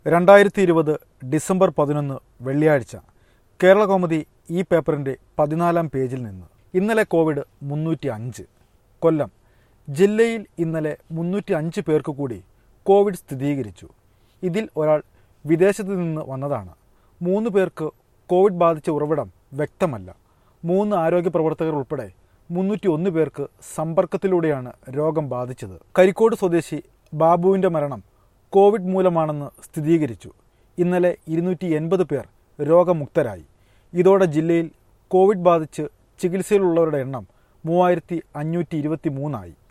രണ്ടായിരത്തി ഇരുപത് ഡിസംബർ പതിനൊന്ന് വെള്ളിയാഴ്ച കേരള കൗമുദി ഈ പേപ്പറിൻ്റെ പതിനാലാം പേജിൽ നിന്ന് ഇന്നലെ കോവിഡ് മുന്നൂറ്റി അഞ്ച് കൊല്ലം ജില്ലയിൽ ഇന്നലെ മുന്നൂറ്റി അഞ്ച് പേർക്ക് കൂടി കോവിഡ് സ്ഥിരീകരിച്ചു ഇതിൽ ഒരാൾ വിദേശത്ത് നിന്ന് വന്നതാണ് മൂന്ന് പേർക്ക് കോവിഡ് ബാധിച്ച ഉറവിടം വ്യക്തമല്ല മൂന്ന് ആരോഗ്യ പ്രവർത്തകർ ഉൾപ്പെടെ മുന്നൂറ്റി ഒന്ന് പേർക്ക് സമ്പർക്കത്തിലൂടെയാണ് രോഗം ബാധിച്ചത് കരിക്കോട് സ്വദേശി ബാബുവിൻ്റെ മരണം കോവിഡ് മൂലമാണെന്ന് സ്ഥിരീകരിച്ചു ഇന്നലെ ഇരുന്നൂറ്റി എൺപത് പേർ രോഗമുക്തരായി ഇതോടെ ജില്ലയിൽ കോവിഡ് ബാധിച്ച് ചികിത്സയിലുള്ളവരുടെ എണ്ണം മൂവായിരത്തി അഞ്ഞൂറ്റി ഇരുപത്തി മൂന്നായി